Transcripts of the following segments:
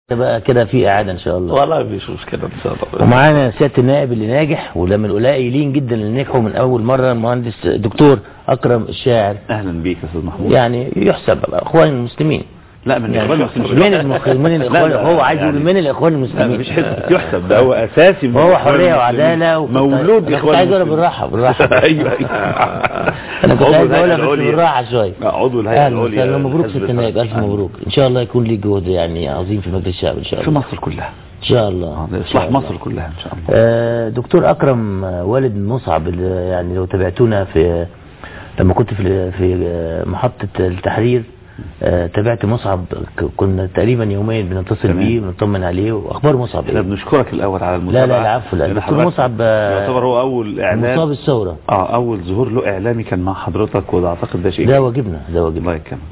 بقى كده في اعاده ان شاء الله والله مفيش مشكله ان شاء الله ومعانا سياده النائب اللي ناجح وده من القليلين جدا اللي نجحوا من اول مره المهندس دكتور اكرم الشاعر اهلا بيك يا استاذ محمود يعني يحسب اخوان المسلمين لا من يعني الاخوان المسلمين من المخ... من الاخوان لا، هو عايز يعني- يقول من الاخوان لا المسلمين مفيش حزب يحسب ده هو اساسي من وهو الإخوان حريه المسلمين. وعداله وكنت- مولود انا كنت اخوان عايز اقولها المسلمين. بالراحه بالراحه ايوه ايوه انا كنت عضو عايز الهيئة اقولها بس العليا. بالراحه شويه عضو الهيئه اهلا العليا وسهلا مبروك لحزب ست النائب الف الفتح. مبروك ان شاء الله يكون ليك جهد يعني عظيم في مجلس الشعب ان شاء في الله مصر كلها ان شاء الله إن شاء اصلاح الله. مصر كلها ان شاء الله آه، دكتور اكرم آه، والد مصعب اللي يعني لو تابعتونا في لما كنت في في آه، محطه التحرير آه، تابعت مصعب ك- كنا تقريبا يوميا بنتصل تمام. بيه ونطمن عليه واخبار مصعب احنا ايه بنشكرك الاول على لا المتابعه لا العفو لا لأن دكتور حضرتك مصعب آه، يعتبر هو اول اعلان مصاب الثوره اه اول ظهور له اعلامي كان مع حضرتك وده اعتقد ده شيء ده واجبنا ده واجبنا الله يكرمك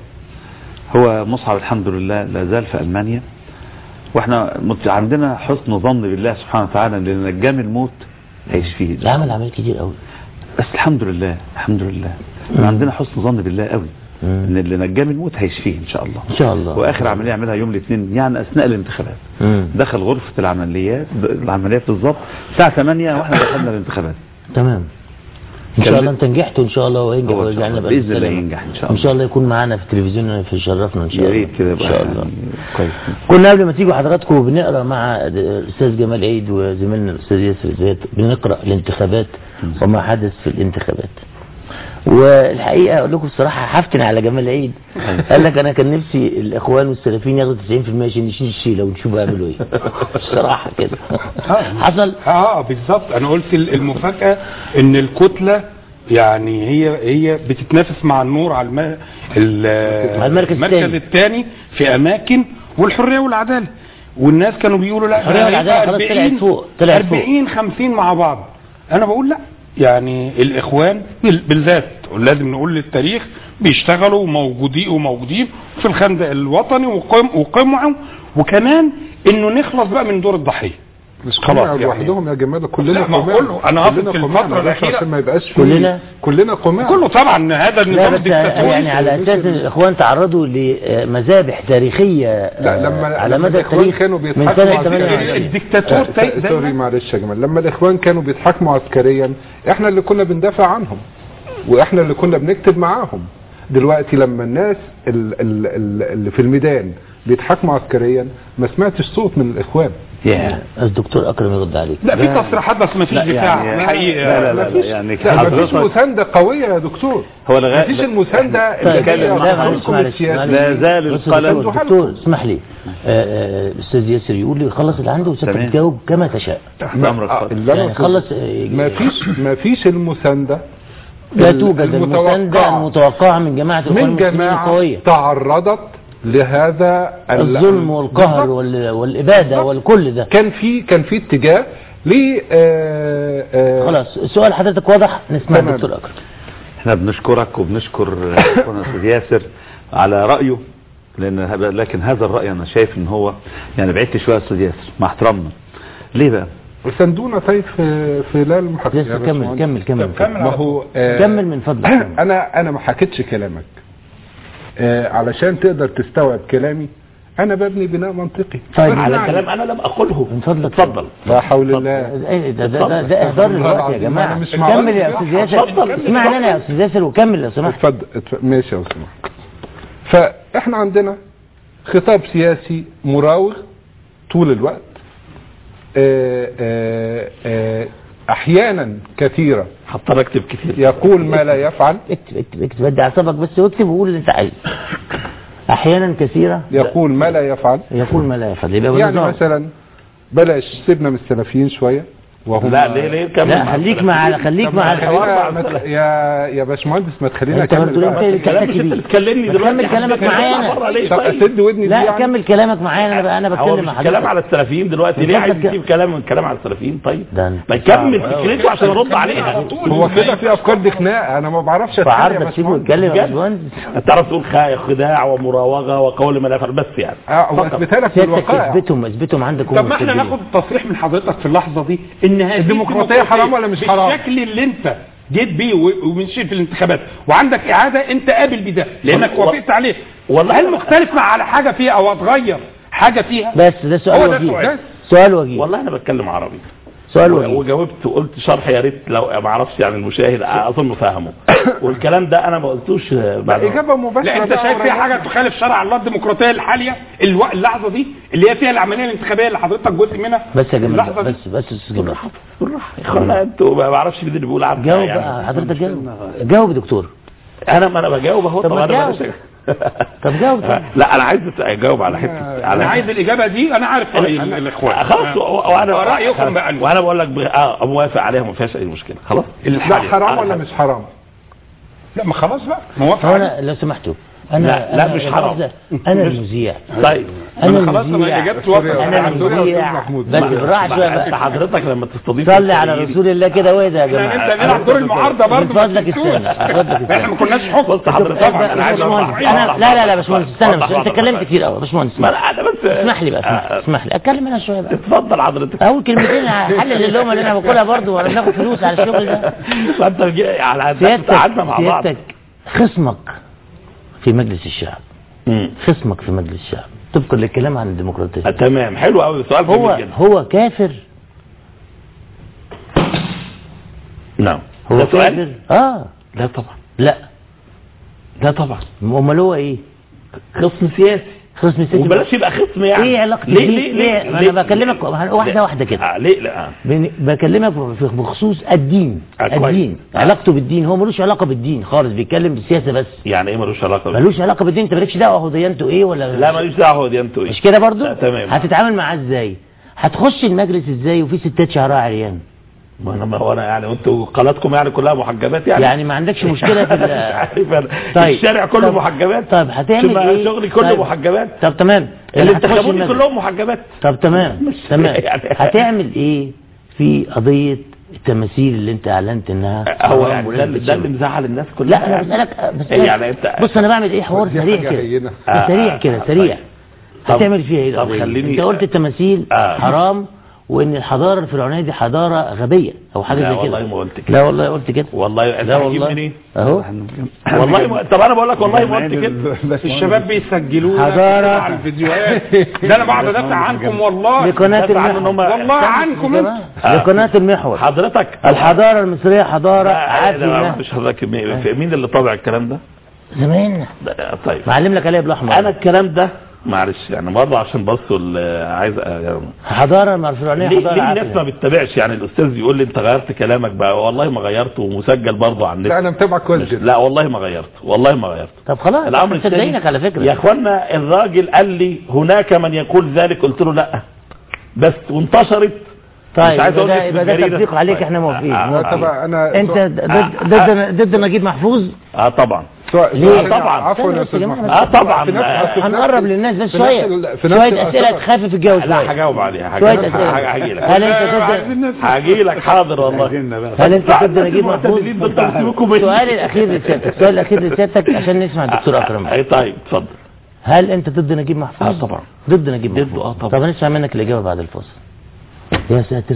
هو مصعب الحمد لله لا زال في المانيا واحنا مت- عندنا حسن ظن بالله سبحانه وتعالى ان اللي نجام الموت هيشفيه ده عمل عمليات كتير قوي بس الحمد لله الحمد لله احنا عندنا حسن ظن بالله قوي مم. ان اللي نجام الموت هيشفيه ان شاء الله ان شاء الله واخر عمليه عملها يوم الاثنين يعني اثناء الانتخابات مم. دخل غرفه العمليات العمليات بالظبط الساعه 8 واحنا دخلنا الانتخابات تمام ان كان شاء ب- الله انت نجحت وان شاء الله وينجح هو إن شاء ويرجعنا الله. بقى بإذن الله بالسلامة. ينجح إن شاء ان الله. شاء الله يكون معانا في التلفزيون في شرفنا ان شاء يا الله ريت كده ان بقى شاء الله يعني كويس كنا قبل ما تيجوا حضراتكم بنقرا مع الاستاذ جمال عيد وزميلنا الاستاذ ياسر زياد بنقرا الانتخابات وما حدث في الانتخابات والحقيقه اقول لكم الصراحه حفتن على جمال عيد قال لك انا كان نفسي الاخوان والسلفيين ياخدوا 90% عشان نشيل الشيله ونشوف بيعملوا ايه الصراحه كده حصل اه بالظبط انا قلت ال- المفاجاه ان الكتله يعني هي هي بتتنافس مع النور على الم... ال- على المركز المركز الثاني. الثاني في اماكن والحريه والعداله والناس كانوا بيقولوا لا الحرية والعدالة خلاص طلعت فوق، طلعت فوق. 40 50 مع بعض انا بقول لا يعني الاخوان بال- بالذات لازم نقول للتاريخ بيشتغلوا وموجودين وموجودين في الخندق الوطني وقم وقمعوا وكمان انه نخلص بقى من دور الضحيه مش خلاص قماع يعني. لوحدهم يا جماله كلنا لا، ما قماع كله. أنا قصد كلنا في قماع، الفترة معلش الأخيرة. عشان ما يبقاش في كلنا؟ كلنا قماع كله طبعا هذا لا النظام بس الدكتاتوري يعني على اساس ان الاخوان تعرضوا لمذابح تاريخيه لا آه، لما على لما مدى الإخوان التاريخ كانوا من بيضحكوا سنه على 28 الدكتاتور آه، سي- سوري دايما معلش يا جمال لما الاخوان كانوا بيضحكوا عسكريا احنا اللي كنا بندافع عنهم واحنا اللي كنا بنكتب معاهم دلوقتي لما الناس ال- ال- ال- اللي في الميدان بيضحكوا عسكريا ما سمعتش صوت من الاخوان يا الدكتور اكرم يرد عليك لا في تصريحات بس ما فيش لا دفاع يعني حقيقي لا لا لا, لا مفيش- يعني لا مفيش حضرتك مسانده قويه يا دكتور هو لغايه مفيش المسانده اللي طيب جايه لا من معلش حكم معلش السياسي. معلش. لا زال بص القلم- دكتور, دكتور اسمح لي آه، آه، الاستاذ ياسر يقول لي خلص اللي عنده وسيبك تمام. تجاوب كما تشاء أمرك آه، اتفضل. اللي أنا يعني قصدي- خلص آه، مفيش مفيش المسانده لا ال- توجد المتوقعة المسانده المتوقعه من جماعه الاخوان من المسلمين جماعه القويه تعرضت لهذا ال- الظلم والقهر بالظبط. وال- والاباده بالظبط. والكل ده كان في كان في اتجاه ل آه، آه، خلاص سؤال حضرتك واضح نسمع تمام. الدكتور اكرم احنا بنشكرك وبنشكر اخونا الاستاذ ياسر على رايه لان هذا- لكن هذا الراي انا شايف ان هو يعني بعدت شويه يا استاذ ياسر مع احترامنا ليه بقى؟ سندونا طيب في في لا المحاكمه ياسر كمل كمل كمل كمل ما هو آه، كمل من فضلك انا انا ما حكيتش كلامك آه، علشان تقدر تستوعب كلامي انا ببني بناء منطقي طيب بس على يعني كلام انا لم اقله من فضلك اتفضل لا حول الله إيه ده ده ده, ده اهدار للوقت يا العظيم، جماعه أنا مش معقول كمل يا كده. استاذ ياسر اتفضل. اسمعني انا يا استاذ ياسر وكمل لو سمحت اتفضل اتفضل. ماشي يا استاذ فاحنا عندنا خطاب سياسي مراوغ طول الوقت آه، آه، آه، احيانا كثيره حتى اكتب كتير يقول ما لا يفعل اكتب اكتب اكتب ادي اعصابك بس واكتب وقول اللي انت عايزه احيانا كثيره يقول ما لا يفعل يقول ما لا يفعل يبقى يعني بالنظام. مثلا بلاش سيبنا من السلفيين شويه وهم لا ليه ليه كمل لا مع خليك السلام. مع خليك مع خلينا الحوار ما ت- يا يا باشمهندس ما تخلينا انت ما اكمل تقول انت بقى. اللي الكلام بتحتكي مش انت بيه بتكلمني ما دلوقتي تكمل كلامك معايا انا. بره ليه طب طيب اسد ودني دي لا يعني كمل كلامك معايا انا بقى انا هو بتكلم مش مع كلام حضرتك على السلفيين دلوقتي ليه عايز بالظبط تجيب كلام من كلام على السلفيين طيب ده انت ما يكمل فكرته عشان ارد عليها هو كده في افكار دي خناقه انا ما بعرفش في اتكلم يا عرضك سيبه باشمهندس. يتكلم يا بجد؟ باشمهندس تعرف تقول خا- خداع ومراوغه وقول ما لا يفعل بس يعني اه فقط. واثبتها لك سيادتك بالوقائع اثبتهم اثبتهم عندك هم طب ما احنا مسجلين. ناخد تصريح من حضرتك في اللحظه دي ان هذه الديمقراطية حرام ولا مش حرام؟ بالشكل اللي انت جيت بيه و- ومشيت في الانتخابات وعندك اعاده انت قابل بده لانك والله- وافقت عليه والله هل مختلف مع على حاجه فيها او اتغير حاجه فيها بس ده هو سؤال ده وجيه السؤال. سؤال وجيه والله انا بتكلم عربي سؤال و- وجيه وجاوبت وقلت شرح يا ريت لو ما اعرفش يعني المشاهد اظن فاهمه والكلام ده انا ما قلتوش آه، بعد اجابه مباشره لا انت بقى شايف فيها ورا- حاجه تخالف شرع الله الديمقراطيه الحاليه الو... اللحظه دي اللي هي فيها العمليه الانتخابيه اللي حضرتك جزء منها بس يا جماعه اللحظه دي بس بس يا أستاذ جمال بالراحه بالراحه يا اخوانا انتوا ما بعرفش مين اللي بيقول عنها جاوب يعني. بقى حضرتك جاوب جاوب يا دكتور انا ما انا بجاوب اهو طب ما طب انا تجاوب. ماليش- طب جاوب طب. لا انا عايز اجاوب على حته على انا عايز الاجابه دي انا عارف راي ال- الاخوان خلاص و- وانا رايكم بقى وانا بقول لك ب- اه موافق عليها ما فيهاش اي مشكله خلاص لا الحالي. حرام آه، ولا آه. مش حرام لا ما خلاص بقى موافق هو عليه. انا لو سمحتوا انا لا، لا، أنا مش حرام. انا المذيع طيب انا أنا خلاص انا المذيع اجابتي واضحه سوري. انا سوري يا أستاذ المذيع محمود. بس ما- بالراحه ما- شويه انت بقى حضرتك لما تستضيف صلي على التغيير- رسول الله كده واهدى يا يعني جماعه انت بنلعب دور المعارضه برضه من فضلك استنى من فضلك احنا ما كناش حكم بص حضرتك طبعا انا عايز باشمهندس أوضح- انا أوضح- لا لا لا باشمهندس استنى أوضح- بس انت أوضح- اتكلمت كتير قوي باشمهندس ما لا انا بس اسمح لي بقى اسمح لي آه، اسمح لي اتكلم انا شويه بقى اتفضل حضرتك اول كلمتين هحلل اللقمه اللي انا باكلها برضه وانا بناخد فلوس على الشغل ده فانت جي- على قعدنا سيادتك مع بعض سيادتك خصمك في مجلس الشعب مم. خصمك في مجلس الشعب طبقا للكلام عن الديمقراطيه آه، تمام حلو قوي سؤال هو جميل جدا هو كافر نعم هو ده كافر سؤال اه لا طبعا لا لا طبعا امال هو ايه خصم سياسي خصم سياسي وبلاش يبقى خصم يعني ايه علاقة ليه دي؟ ليه ليه, ليه؟ ليه انا بكلمك واحده واحده كده آه ليه لا آه. بن- بكلمك في- بخصوص الدين آه، كويس. الدين آه. علاقته بالدين هو ملوش علاقه بالدين خالص بيتكلم بالسياسه بس يعني ايه ملوش علاقه بال- ملوش علاقه بالدين انت مالكش دعوه هو ديانته ايه ولا لا ماليش دعوه دي انتوا ايه مش كده برضو لا، تمام. هتتعامل معاه ازاي هتخش المجلس ازاي وفي ستات شعرها عريان ما انا ما هو انا يعني انتوا قناتكم يعني كلها محجبات يعني يعني ما عندكش مشكله في مش ال- عارف أنا. طيب. الشارع كله طب- محجبات طب هتعمل شوف ايه شغلي كله طيب. محجبات طب تمام اللي هتخش انتخبوني المجلس. كلهم محجبات طب تمام مش- تمام يعني- هتعمل ايه في قضيه التماثيل اللي انت اعلنت انها هو حرام يعني ولازم ده, ده اللي تتسوي؟ مزعل الناس كلها لا انا يعني. بسالك بسألك يعني انت بص انا بعمل ايه حوار دي سريع حاجة كده هينة. آه، سريع آه، كده آه، سريع طب- هتعمل فيها ايه طب القضية؟ خليني- انت قلت التماثيل آه. حرام وان الحضاره الفرعونيه دي حضاره غبيه او حاجه لا زي كده والله ما قلت كده. لا والله قلت كده والله انت لا هتجيب والله منين اهو والله ما... طب انا بقول لك والله ما قلت كده الشباب بيسجلونا حضارة. على الفيديوهات ده انا بقعد ادافع عنكم والله لقناه دافع عن إن هم- المحور والله عنكم يا انتوا. جماعة، لقناه المحور حضرتك الحضاره المصريه حضاره لا، عارف لا، لا، انها مش حضرتك مين مين اللي طابع الكلام ده؟ زمايلنا ده- طيب معلم لك عليها بالاحمر انا الكلام ده معلش يعني برضه عشان بس ال- عايز أ- يعني حضاره مع الفرعونيه ليه, حضاره ليه الناس ما عاقلة. بتتابعش يعني الاستاذ يقول لي انت غيرت كلامك بقى والله ما غيرته ومسجل برضه على لا النت انا متابعك كويس مش- جدا لا والله ما غيرت والله ما غيرت طب خلاص الامر احنا صدقينك على فكره يا اخوانا الراجل قال لي هناك من يقول ذلك قلت له لا بس وانتشرت طيب مش عايز يبقى أقول ده اسم يبقى ده الجريدة. تصديق عليك طيب. احنا موافقين آه، آه، موافقين. طب انا انت سؤال- ضد ضد ضد نجيب محفوظ اه طبعا سؤال ليه؟ سؤال- طبعا. عفوا يا استنى استاذ بس يا محمود جماعة. اه طبعا في نفس- آه، في نفس- هنقرب للناس بس في شويه نفس ال- في نفس شويه الأسئلة. اسئله تخفف الجو لا شويه هجاوب عليها شويه هجاوب اسئله هاجي لك هل انت ضد عايزين نسمع. هاجي لك حاضر والله هل انت ضد نجيب محفوظ المعتدلين ضد مسلمكم إيه؟ السؤال الاخير لسيادتك السؤال الاخير لسيادتك عشان نسمع الدكتور اكرم اي طيب اتفضل هل انت ضد نجيب محفوظ آه، طبعا. ضد نجيب ضده، محفوظ آه، طبعا. طب هنسمع منك الاجابه بعد الفاصل يا ساتر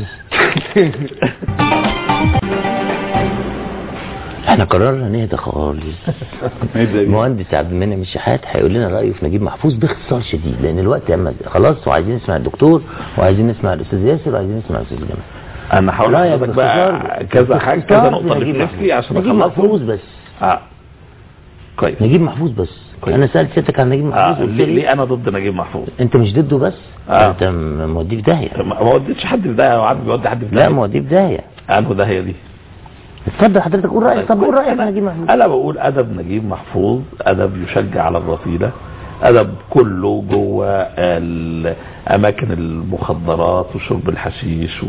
احنا قررنا نهدى خالص المهندس عبد المنعم الشحات هيقول لنا رايه في نجيب محفوظ باختصار شديد لان الوقت اما خلاص وعايزين نسمع الدكتور وعايزين نسمع الاستاذ ياسر وعايزين نسمع الاستاذ جمال انا هقول رايك لحضرتك بقى باختصار كذا حاجه كذا باختصار نقطه نجيب ريفلكس لي عشان نجيب اخلصهم محفوظ بس اه كويس نجيب محفوظ بس كويس. انا سالت سيادتك عن نجيب محفوظ آه. قلت ليه, لي ليه انا ضد نجيب محفوظ انت مش ضده بس آه. انت م- موديه في داهيه ما ما وديتش حد في ده وعاد بيودي حد في لا ده موديه في داهيه انه ده هي دي اتفضل حضرتك قول رايك طب قول رايك في نجيب محفوظ انا بقول ادب نجيب محفوظ ادب يشجع على الرذيله ادب كله جوه ال- اماكن المخدرات وشرب الحشيش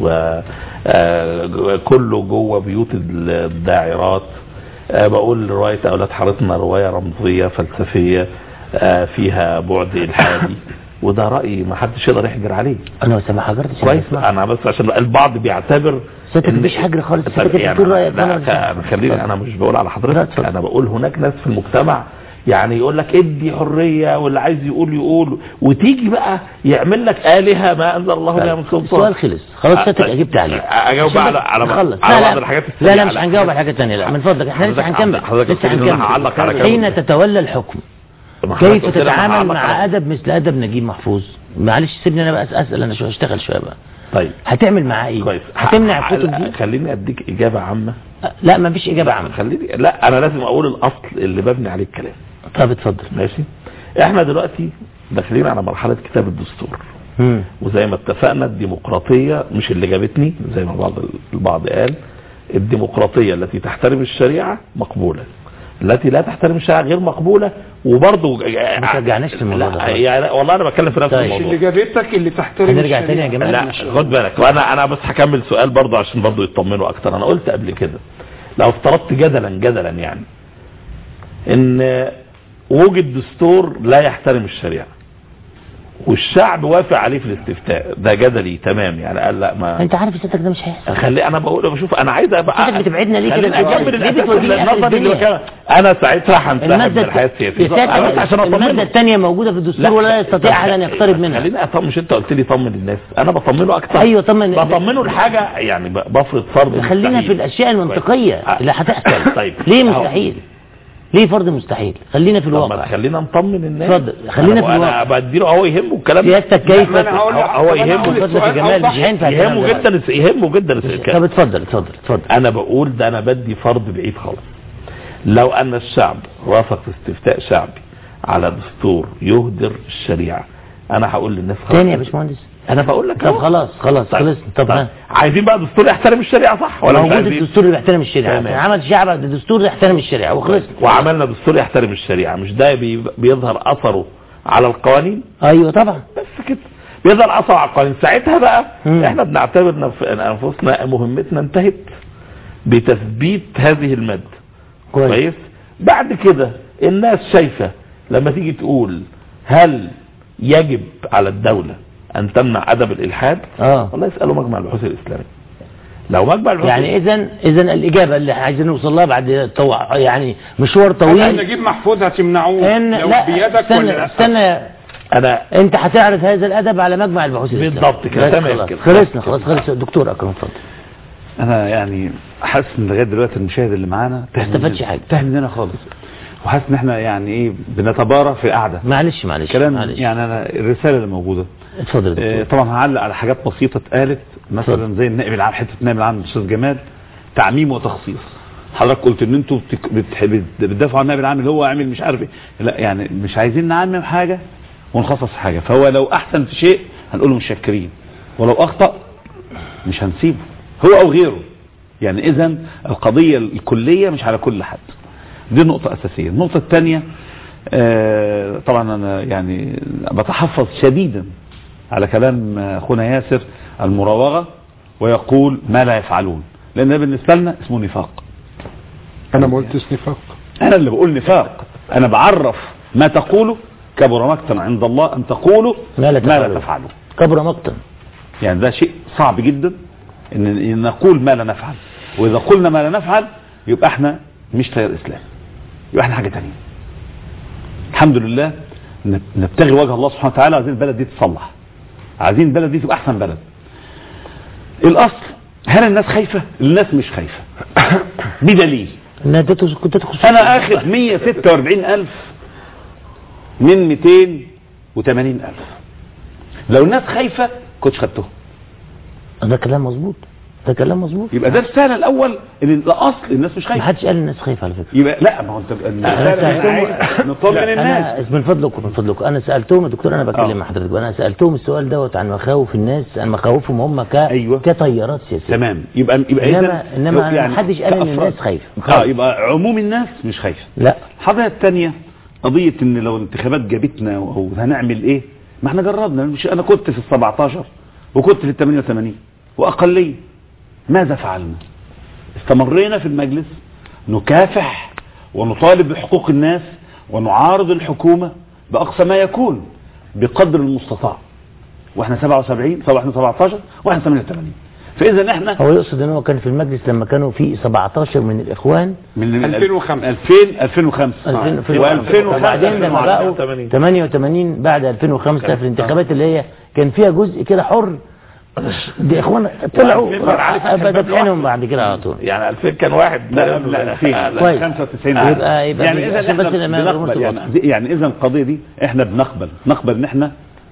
وكله جوه بيوت الداعرات آه، بقول روايه اولاد حارتنا روايه رمزيه فلسفيه آه، فيها بعد الحادي وده رايي ما حدش يقدر يحجر عليه انا ما حجرتش كويس اسمع. انا بس عشان البعض بيعتبر سيادتك إن- مفيش حجر خالص، طب سيادتك يعني بتقول رأيك لا وأنا مش- انا خليني انا مش بقول على لا، حضرتك اتفضل. انا بقول هناك ناس في المجتمع يعني يقول لك ادي حريه واللي عايز يقول يقول وتيجي بقى يعمل لك الهه ما انزل الله بها من سلطان السؤال خلص خلاص آه، سيادتك طيب. اجبت عليه اجاوب عشان على بس على نخلص على لا بعض لا الحاجات لا لا السريعة. مش هنجاوب على حاجه ثانيه لا من فضلك احنا لسه حضرتك- هنكمل حضرتك لسه قلت لي إن أنا هنكمل هعلق على كلام حين الدكتور. تتولى الحكم ما حضرتك كيف قلت لي أنا تتعامل هعلق مع على- ادب مثل ادب نجيب محفوظ معلش سيبني انا بقى اسال انا شو اشتغل شويه بقى طيب هتعمل معاه ايه كويس هتمنع ح- الكتب لا، دي خليني اديك اجابه عامه لا ما فيش اجابه عامه خليني لا انا لازم اقول الاصل اللي ببني عليه الكلام طب اتفضل ماشي احنا دلوقتي داخلين على مرحله كتاب الدستور مم. وزي ما اتفقنا الديمقراطيه مش اللي جابتني زي ما بعض البعض قال الديمقراطيه التي تحترم الشريعه مقبوله التي لا تحترم الشريعه غير مقبوله وبرضه ما ترجعناش للموضوع ده لا خالص. يعني والله انا بتكلم في نفس طيب. مش اللي الموضوع جابتك اللي تحترم هنرجع الشريعة. تاني يا جماعة. لا خد بالك وانا انا بس هكمل سؤال برضه عشان برضه يطمنوا اكتر انا قلت قبل كده لو افترضت جدلا جدلا يعني ان وجد دستور لا يحترم الشريعه والشعب وافق عليه في الاستفتاء ده جدلي تمام يعني قال لا ما انت عارف سيادتك ده مش هيحصل خلي انا بقول بشوف انا عايز ابقى حضرتك بتبعدنا ليه كده خليني في اكمل الجواز؟ ليه الاساس بتوديني آخر النظري اللي الدنيا؟ بكلم- انا ساعتها هنسحب من المادة الحياه السياسيه سيادتك أنا بس عشان المادة اطمنه الثانية موجودة في الدستور ولا يستطيع احد ان يقترب منها خليني اطمن مش انت قلت لي طمن الناس انا بطمنه اكتر ايوه طمن بطمنه الحاجه يعني ب- بفرض فرض خلينا مستحيل. في الاشياء المنطقية كويس. اللي هتحصل طيب ليه أهو. مستحيل ليه فرض مستحيل خلينا في طب ما الواقع تخلينا نطمن الناس اتفضل. خلينا أنا- في الواقع. انا بديله هو يهمه الكلام ده. سيادتك كيف ما أنا هقول لك- هو طب أنا يهمه هقول اتفضل يا السؤال جمال أوضح. مش هينفع الكلام يهمه ده. جدا يهمه جدا طب الكلام اتفضل اتفضل اتفضل انا بقول ده انا بدي فرض بعيد خالص لو ان الشعب وافق في استفتاء شعبي على دستور يهدر الشريعه انا هقول للناس خلاص تاني يا باشمهندس انا بقول لك طب أهو. خلاص خلاص طيب. خلصنا طب ها. عايزين بقى دستور يحترم الشريعه صح ولا مش موجود عايزين الدستور اللي بيحترم الشريعه تمام. عمل شعب الدستور يحترم الشريعه وخلصنا وعملنا دستور يحترم الشريعه مش ده بي- بيظهر اثره على القوانين ايوه طبعا بس كده بيظهر اثره على القوانين ساعتها بقى مم. احنا بنعتبر نف- انفسنا مهمتنا انتهت بتثبيت هذه الماده كويس كويس بعد كده الناس شايفه لما تيجي تقول هل يجب على الدوله ان تمنع ادب الالحاد اه والله يسالوا مجمع البحوث الاسلامي لو مجمع البحوث يعني اذا اذا الاجابه اللي عايزين نوصل لها بعد طو... يعني مشوار طويل هل نجيب محفوظ هتمنعوه ان لو لا بيدك استنى ولا لا استنى انا انت هتعرض هذا الادب على مجمع البحوث الاسلامي بالضبط كده، بس تمام خلاص. كده. خلصنا خلاص خلص دكتور اكرم اتفضل انا يعني حاسس ان لغايه دلوقتي المشاهد اللي معانا ما استفادش حاجة. تاه مننا خالص وحاسس ان احنا يعني ايه بنتبارى في القعده معلش معلش كلام معلش يعني انا الرساله اللي موجوده اتفضل يا آه، دكتور طبعا هعلق على حاجات بسيطه اتقالت مثلا اتفضل. زي النائب العام حته النائب العام الاستاذ جمال تعميم وتخصيص حضرتك قلت ان انتوا بتك- بتح- بت- بتدافعوا عن النائب العام اللي هو عامل مش عارف ايه لا يعني مش عايزين نعمم حاجه ونخصص حاجه فهو لو احسن في شيء هنقول له متشكرين ولو اخطا مش هنسيبه هو او غيره يعني اذا القضيه الكليه مش على كل حد دي نقطه اساسيه النقطه الثانيه آه، طبعا انا يعني بتحفظ شديدا على كلام اخونا ياسر المراوغه ويقول ما لا يفعلون لان ده بالنسبه لنا اسمه نفاق انا ما قلتش نفاق انا اللي بقول نفاق انا بعرف ما تقوله كبر مقتا عند الله ان تقولوا ما لا ما لا تفعلوا. تفعلوا كبر مقتا يعني ده شيء صعب جدا ان إن نقول ما لا نفعل واذا قلنا ما لا نفعل يبقى احنا مش تيار اسلام يبقى احنا حاجه تانية الحمد لله نب- نبتغي وجه الله سبحانه وتعالى عايزين البلد دي تصلح عايزين البلد دي تبقى احسن بلد الاصل هل الناس خايفه الناس مش خايفه بدليل انها تدخل كنت تدخل انا اخد 146 الف من 280 الف لو الناس خايفه كنتش خدتهم ده كلام مظبوط ده كلام مظبوط يبقى ده الرساله الاول ان الاصل الناس مش ما خايفه حدش قال الناس خايفه على فكره يبقى لا ما هو انت انا سالتهم نطمن الناس انا من فضلكم من فضلكم انا سالتهم يا دكتور انا آه. بكلم مع حضرتك انا سالتهم السؤال دوت عن مخاوف الناس عن مخاوفهم هم ك أيوة. كتيارات سياسيه تمام يبقى يبقى إنما- إذن إنما لو ما حدش قال إن كأفراد. الناس خايفة. اه يبقى عموم الناس مش خايفه لا الحاجه الثانيه قضيه ان لو الانتخابات جابتنا او هنعمل ايه ما احنا جربنا مش انا كنت في ال 17 وكنت في ال 88 واقليه ماذا فعلنا استمرينا في المجلس نكافح ونطالب بحقوق الناس ونعارض الحكومه باقصى ما يكون بقدر المستطاع واحنا 77 سواء احنا 17 واحنا 88 فاذا احنا هو يقصد ان هو كان في المجلس لما كانوا في 17 من الاخوان من من 2005. 2000 2005 2000 في و2005 وبعدين لما بقوا 88 بعد 2005 في الانتخابات اللي هي كان فيها جزء كده حر دي اخوان طلعوا وعلى فكرة علي كان بدات لوحده. عينهم بعد كده على طول يعني 2000 كان واحد لا لا 2000 كويس. 95 يبقى- يبقى يعني في- اذا عشان احنا بس الأمانة الأمور بنقبل تبقى يعني, يعني اذا القضيه دي احنا بنقبل نقبل ان احنا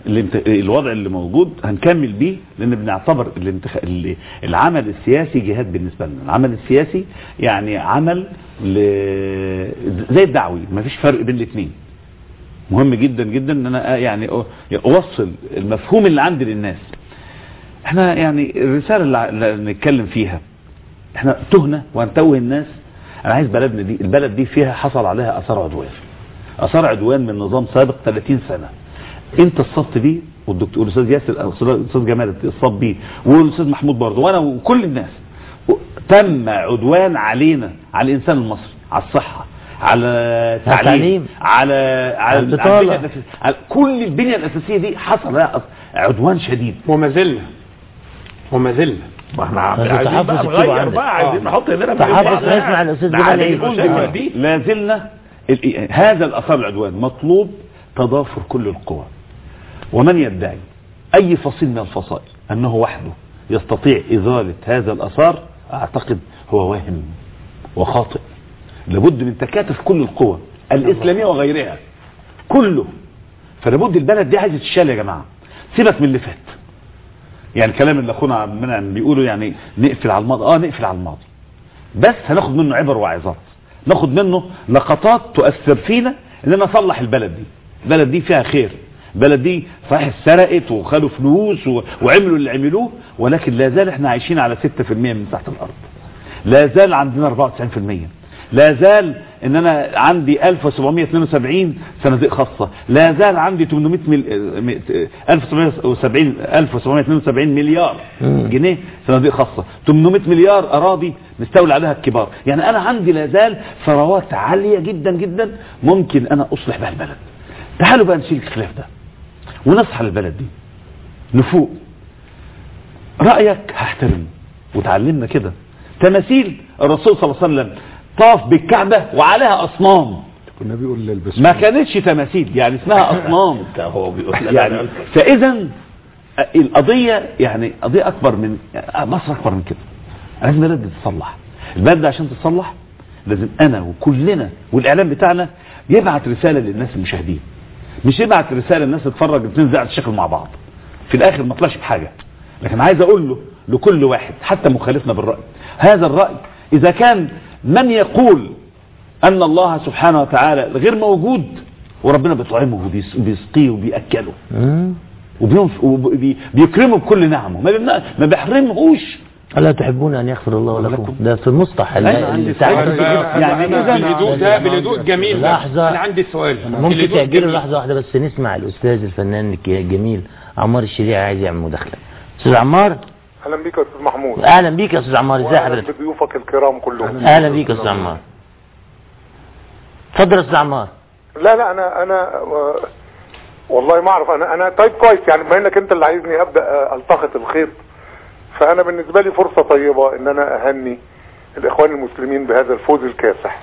الانت... الوضع اللي موجود هنكمل بيه لان بنعتبر الانتخ... ال- العمل السياسي جهاد بالنسبه لنا العمل السياسي يعني عمل ل... زي الدعوي مفيش فرق بين الاثنين مهم جدا جدا ان انا يعني أ- اوصل المفهوم اللي عندي للناس احنا يعني الرساله اللي ع- اللي نتكلم فيها احنا تهنا وهنتوه الناس انا عايز بلدنا دي البلد دي فيها حصل عليها اثار عدوان اثار عدوان من نظام سابق 30 سنه انت اتصبت بيه والدكتور الاستاذ ياسر أو الاستاذ جمال اتصاب بيه والاستاذ محمود برضه وانا وكل الناس و- تم عدوان علينا على الانسان المصري على الصحه على التعليم التعليم. على على البطالة. البنية الأساسية. على كل البنيه الاساسيه دي حصل لها عدوان شديد وما زلنا وما زلنا ما احنا بس عايزين بقى التحفظ يكتبوا نغير عندك. بقى عايزين نحط ايدينا في تحفظ بعض. نسمع الأستاذ ده جمال عايزين عيد. نقول آه. المشاكل دي لا زلنا ال- هذا الاثار العدوان مطلوب تضافر كل القوى ومن يدعي اي فصيل من الفصائل انه وحده يستطيع ازاله هذا الاثار اعتقد هو واهم وخاطئ لابد من تكاتف كل القوى الاسلاميه وغيرها كله فلابد البلد دي عايزه تشال يا جماعه سيبك من اللي فات يعني الكلام اللي اخونا عبد المنعم بيقولوا يعني نقفل على الماضي اه نقفل على الماضي بس هناخد منه عبر وعظات ناخد منه لقطات تؤثر فينا ان انا اصلح البلد دي البلد دي فيها خير البلد دي صحيح اتسرقت وخدوا فلوس و... وعملوا اللي عملوه ولكن لا زال احنا عايشين على 6% من مساحه الارض لا زال عندنا 94% لا زال ان انا عندي 1772 صناديق خاصه لا زال عندي 800 مل... 1770 1772 مليار مم. جنيه صناديق خاصه 800 مليار اراضي مستولى عليها الكبار يعني انا عندي لا زال ثروات عاليه جدا جدا ممكن انا اصلح بها البلد تعالوا بقى نشيل الخلاف ده ونصحى للبلد دي نفوق رايك هحترمه وتعلمنا كده تماثيل الرسول صلى الله عليه وسلم طاف بالكعبه وعليها اصنام النبي يقول للبس ما كانتش تماثيل يعني اسمها اصنام ده هو بيقول لنا يعني ده. فاذا القضيه يعني قضيه اكبر من مصر اكبر من كده لازم البلد دي تتصلح البلد دي عشان تتصلح لازم انا وكلنا والاعلام بتاعنا يبعت رساله للناس المشاهدين مش يبعت رساله الناس تتفرج الاثنين زي الشكل مع بعض في الاخر ما طلعش بحاجه لكن عايز اقول له لكل واحد حتى مخالفنا بالراي هذا الراي اذا كان من يقول ان الله سبحانه وتعالى غير موجود وربنا بيطعمه وبيس- وبيسقيه وبياكله مم. وبينف- وبي- بيكرمه بكل نعمه ما بيمنع- ما بيحرمهوش ألا تحبون أن يغفر الله لكم ده في المصطح ال- أنا عندي بتاع- سؤال. يعني إذا- بالهدوء ده بالهدوء الجميل ده لحظة. انا عندي سؤال ممكن الهدوء تأجلوا الجميل. لحظة واحدة بس نسمع الأستاذ الفنان الك- الجميل عمار الشريعي عايز يعمل مداخلة أستاذ عمار اهلا بيك يا استاذ محمود أهلا بيك يا أستاذ عمار إزي واهلا حضرتك بضيوفك الكرام كلهم أهلا بيك يا أستاذ عمار اتفضل يا أستاذ عمار لا لا انا انا آه، والله ما اعرف انا انا طيب كويس يعني بما انك انت اللي عايزني ابدا آه، التقط الخيط فانا بالنسبه لي فرصه طيبه ان انا اهني الاخوان المسلمين بهذا الفوز الكاسح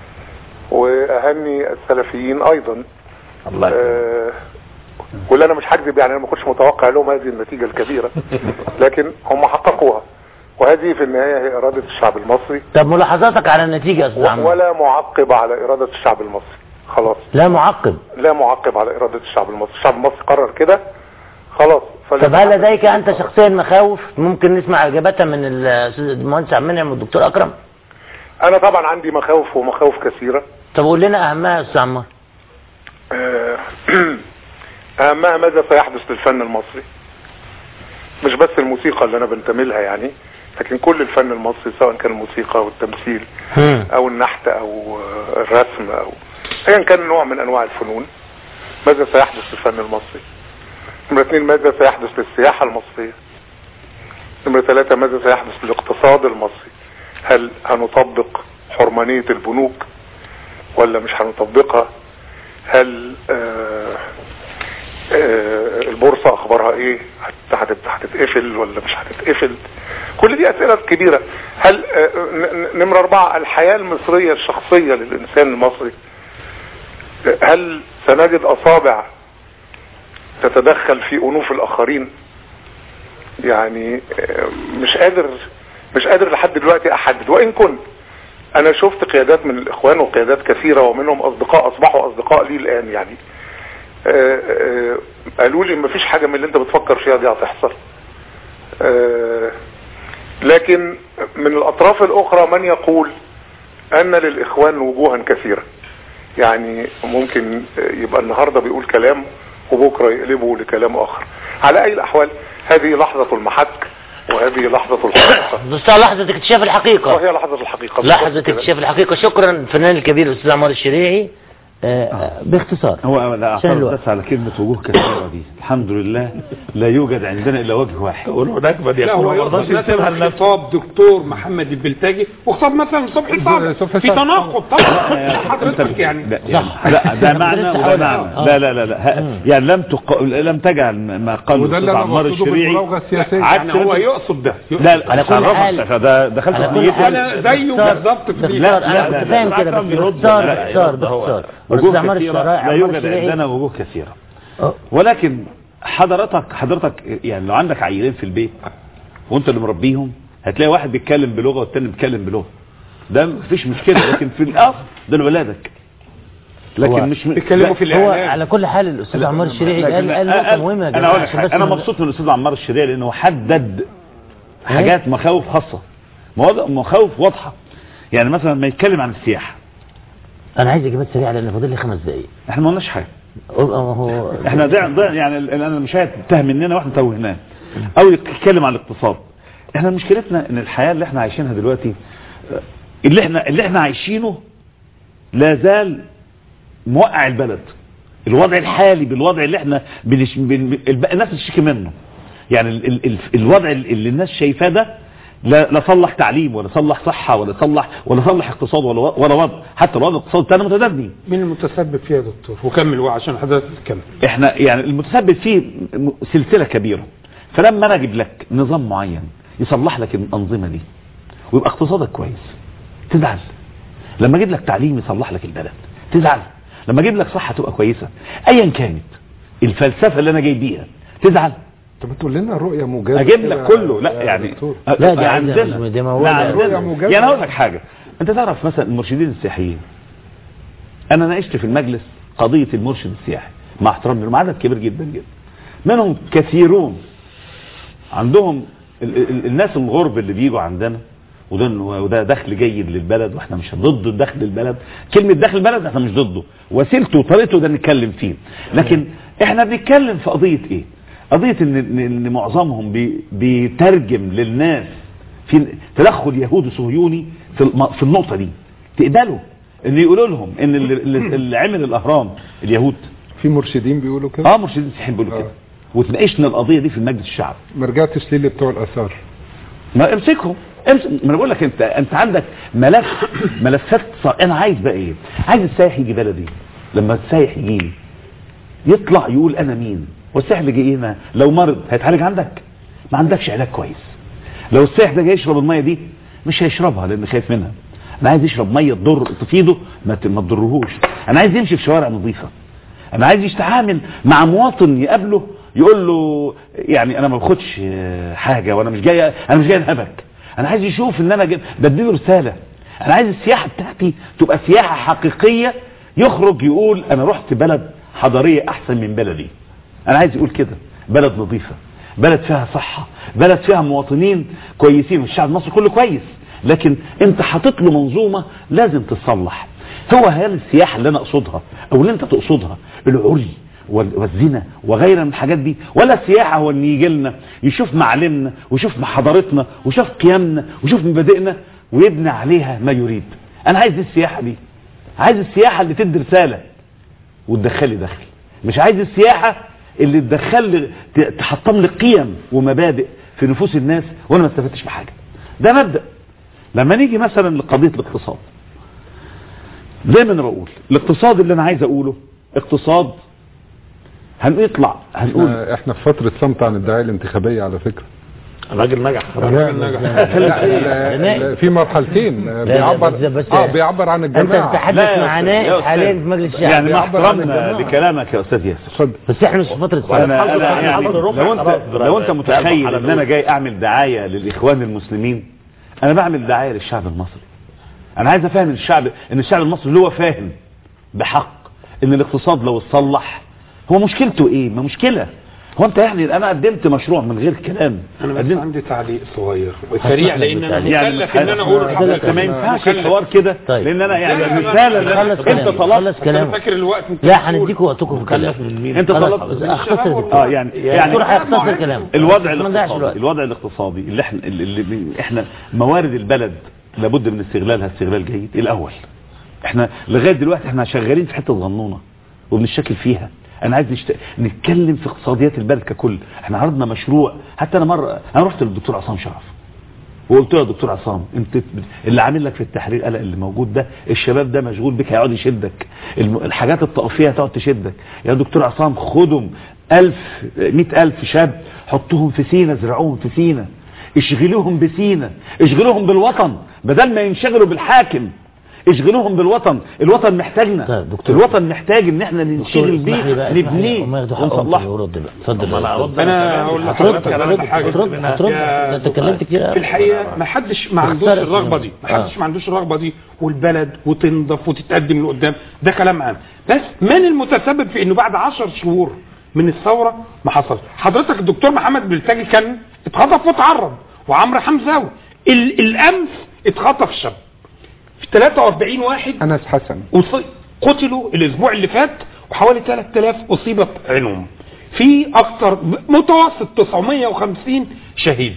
واهني السلفيين ايضا الله يكرمك. آه، واللي انا مش هكذب يعني انا ما كنتش متوقع لهم هذه النتيجه الكبيره لكن هم حققوها وهذه في النهايه هي اراده الشعب المصري طب ملاحظاتك على النتيجة يا أستاذ و- عمار ولا معقب على اراده الشعب المصري خلاص لا معقب لا معقب على اراده الشعب المصري الشعب المصري قرر كده خلاص طب هل لديك أنت شخصيا مخاوف ممكن نسمع إجابتها من الأستاذ المهندس عبد المنعم والدكتور أكرم انا طبعا عندي مخاوف ومخاوف كثيره طب قول لنا أهمها يا أستاذ عمار آه، اهمها ماذا سيحدث للفن المصري مش بس الموسيقى اللي انا بنتمي لها يعني لكن كل الفن المصري سواء كان الموسيقى والتمثيل هم. او النحت او آه، الرسم او ايا كان نوع من انواع الفنون ماذا سيحدث للفن المصري نمرة اثنين ماذا سيحدث للسياحة المصرية نمرة ثلاثة ماذا سيحدث للاقتصاد المصري هل هنطبق حرمانية البنوك ولا مش هنطبقها هل آه آه البورصة اخبارها ايه هت- هتت- هتتقفل ولا مش هتتقفل كل دي اسئلة كبيرة هل آه ن- ن- نمرة اربعة الحياة المصرية الشخصية للانسان المصري آه، هل سنجد اصابع تتدخل في انوف الاخرين يعني آه، مش قادر مش قادر لحد دلوقتي احدد وان كنت انا شفت قيادات من الاخوان وقيادات كثيرة ومنهم اصدقاء اصبحوا اصدقاء لي الان يعني آه، آه، قالوا لي مفيش حاجة من اللي انت بتفكر فيها دي هتحصل آه، لكن من الاطراف الاخرى من يقول ان للاخوان وجوها كثيرة يعني ممكن يبقى النهاردة بيقول كلام وبكرة يقلبه لكلام اخر على اي الاحوال هذه لحظة المحك وهذه لحظة الحقيقة بس لحظة اكتشاف الحقيقة وهي لحظة الحقيقة لحظة بالضبط كده. اكتشاف الحقيقة شكرا الفنان الكبير الأستاذ عمار الشريعي آه، باختصار هو لا عشان اعترض الوقت. بس على كلمة وجوه كثيرة دي الحمد لله لا يوجد عندنا الا وجه واحد وهناك من لا يكون هو ما يرضاش يقصد يسيبها مثلا لنفسه خطاب دكتور محمد البلتاجي وخطاب مثلا صبحي صالح صبحي في صالح. تناقض طبعا حضرتك يعني لا, يعني لا ده معنى لسه وده هقول- معنى آه. لا لا لا, لا. ه- يعني لم تق... لم تجعل ما قاله وده اللي الأستاذ انا عمار بقصده الشريعي بالمراوغه السياسيه يعني هو عكس- يقصد ده لا لا على كل عرفك، حال- فده دخلت على في كل نيته حال أنا زيه باختصار- بالظبط في دي. باختصار لا، انا لا، كنت لا، فاهم لا، كده لا، بس يرد. باختصار لا، باختصار يرد هو. باختصار والأستاذ وجوه عمار كثيرة الشريعي لا عمار يوجد الشريعي عندنا وجوه كثيرة آه. ولكن حضرتك حضرتك يعني لو عندك عيلين في البيت وانت اللي مربيهم هتلاقي واحد بيتكلم بلغه والتاني بيتكلم بلغه ده مفيش مشكله لكن في الاصل دول ولادك هو لكن مش بيتكلموا في هو الاعلام على كل حال الأستاذ عمار الشريعي قال قال نقطة مهمة يا انا جماعة اقول لك عشان حاجة، بس انا ما- مبسوط من الاستاذ عمار الشريعي لانه حدد حاجات مخاوف خاصه مواضع- مخاوف واضحه يعني مثلا ما يتكلم عن السياحه أنا عايز إجابات سريعة لأن فاضل لي خمس دقايق احنا ما قلناش حاجه هو هو احنا ضيع ضيع يعني ال- انا المشاهد تاه مننا واحنا توهناه او يتكلم عن الاقتصاد احنا مشكلتنا ان الحياه اللي احنا عايشينها دلوقتي اه، اللي احنا اللي احنا عايشينه لا زال موقع البلد الوضع الحالي بالوضع اللي احنا بنش... بن... الب- الناس بتشتكي منه يعني ال... ال... ال... الوضع اللي الناس شايفاه ده لا لا صلح تعليم ولا صلح صحه ولا صلح ولا صلح اقتصاد ولا و- ولا وضع حتى الوضع الاقتصادي بتاعنا متدني مين المتسبب فيها يا دكتور وكمل بقى عشان حضرتك تكمل احنا يعني المتسبب فيه م- سلسلة كبيرة فلما انا اجيب لك نظام معين يصلح لك الانظمة دي ويبقى اقتصادك كويس تزعل لما اجيب لك تعليم يصلح لك البلد تزعل لما اجيب لك صحة تبقى كويسة ايا كانت الفلسفة اللي انا جاي بيها تزعل طب تقول لنا رؤيه موجزه اجيب كده لك كله لا يا يعني دكتور. لا، دي عايزة عندنا مش- دي موجودة. لا، عندنا. رؤية موجزة. يعني اقول لك حاجة انت تعرف مثلا المرشدين السياحيين انا ناقشت في المجلس قضية المرشد السياحي مع احترامي لهم عدد كبير جدا جدا منهم كثيرون عندهم ال ال الناس الغرب اللي بيجوا عندنا وده وده دخل جيد للبلد واحنا مش ضد دخل البلد كلمة دخل البلد احنا مش ضده وسيلته وطريقته ده نتكلم فيه لكن احنا بنتكلم في قضية ايه قضية ان, ان إن معظمهم بي بيترجم للناس في تدخل يهودي صهيوني في الم- في النقطة دي تقبلوا ان يقولوا لهم ان اللي, اللي اللي عمل الاهرام اليهود في مرشدين بيقولوا كده اه مرشدين مسيحيين بيقولوا آه. كده وتناقشنا القضية دي في المجلس الشعبي ما رجعتش ليه بتوع الاثار ما امسكهم امسك ما انا بقول لك انت انت عندك ملف ملفات صار انا عايز بقى ايه عايز السايح يجي بلدي لما السايح يجي لي يطلع يقول انا مين والسايح اللي جاي هنا لو مرض هيتعالج عندك ما عندكش علاج كويس لو السايح ده جاي يشرب الميه دي مش هيشربها لان خايف منها انا عايز يشرب ميه تضر تفيده ما ت- ما تضرهوش انا عايز يمشي في شوارع نظيفه انا عايز يتعامل مع مواطن يقابله يقول له يعني انا ما باخدش آه، حاجه وانا مش جاي انا مش جاي انهبك انا عايز يشوف ان انا جاي بديله رساله انا عايز السياحه بتاعتي تبقى سياحه حقيقيه يخرج يقول انا رحت بلد حضاريه احسن من بلدي انا عايز يقول كده بلد نظيفه بلد فيها صحه بلد فيها مواطنين كويسين والشعب المصري كله كويس لكن انت حاطط له منظومه لازم تتصلح هو هل السياحه اللي انا اقصدها او اللي انت تقصدها العري وال- والزنا وغيرها من الحاجات دي ولا السياحه هو ان يجي لنا يشوف معالمنا ويشوف حضارتنا ويشوف قيمنا ويشوف مبادئنا ويبني عليها ما يريد انا عايز دي السياحه دي عايز السياحه اللي تدي رساله وتدخلي دخل مش عايز السياحة اللي تدخل لي ت- تحطم لي قيم ومبادئ في نفوس الناس وانا ما استفدتش بحاجة ده مبدأ لما نيجي مثلا لقضية الاقتصاد زي ما انا بقول الاقتصاد اللي انا عايز اقوله اقتصاد هنطلع هنقول احنا احنا في فتره صمت عن الدعايه الانتخابيه على فكره الراجل نجح لا لا, لا, لا, لا في مرحلتين لا، بيعبر بس- بس- اه بيعبر عن انت الجماعه تتحدث لا يا مع أستاذ، يا نائب أستاذ. حاليا في مجلس الشعب يعني مع بيعبر عن احترامنا الجماعة. لكلامك يا استاذ ياسر بس بس احنا مش في فترة انا صمت انا يعني حضر الربع لو انت خلاص، لو انت ده متخيل على ان انا الأول. جاي اعمل دعايه للاخوان المسلمين انا بعمل دعايه للشعب المصري انا عايز افهم الشعب ان الشعب المصري اللي هو فاهم بحق ان الاقتصاد لو اتصلح هو مشكلته ايه ما مشكله هو انت يعني انا قدمت مشروع من غير كلام انا بس قدمت عندي تعليق صغير وسريع لان انا يعني مكلف ان انا اقول حضرتك لحضرتك ما ينفعش مكلف. الحوار كده طيب. لان انا يعني لا، لا، لا، الرساله اللي خلص أنا- انت كلام طلبت خلص انا كلام فاكر الوقت انت لا بتقول. هنديكوا وقتكم في الكلام انت خلاص، طلبت اختصر اه يعني يعني الدكتور هيختصر كلامه الوضع ما نضيعش الاقتصادي الوقت الوضع الاقتصادي اللي احنا اللي اللي احنا موارد البلد لابد من استغلالها استغلال جيد الاول احنا لغايه دلوقتي احنا شغالين في حته صغنونه وبنشكل فيها انا عايز نشت... نتكلم في اقتصاديات البلد ككل احنا عرضنا مشروع حتى انا مره انا رحت للدكتور عصام شرف وقلت له يا دكتور عصام انت بت- اللي عامل لك في التحرير قلق اللي موجود ده الشباب ده مشغول بك هيقعد يشدك الم- الحاجات الطائفيه هتقعد تشدك يا دكتور عصام خدهم ألف مئة ألف شاب حطهم في سينا زرعوهم في سينا اشغلوهم بسينا اشغلوهم بالوطن بدل ما ينشغلوا بالحاكم اشغلوهم بالوطن الوطن محتاجنا طيب، دكتور. الوطن محتاج ان احنا دكتور ننشغل اسمح لي بيه بقى، اسمح لي نبنيه وما ياخدوا حقهم ونصلحه ورد بقى اتفضل أنا يا هرد دكتور. انا هقول هترد لحضرتك على هترد حاجه هترد هترد يا ده انت اتكلمت كتير في قوي. الحقيقه ما حدش ما عندوش اختار الرغبه اسمه. دي ما حدش ما عندوش الرغبه دي والبلد وتنضف وتتقدم لقدام ده كلام عام بس من المتسبب في انه بعد 10 شهور من الثوره ما حصل حضرتك الدكتور محمد بلتاجي كان اتخطف واتعرض وعمرو حمزاوي ال- الامس اتخطف شاب في 43 واحد انس حسن أصي- قتلوا الاسبوع اللي فات وحوالي 3000 اصيبت عينهم في اكتر متوسط 950 شهيد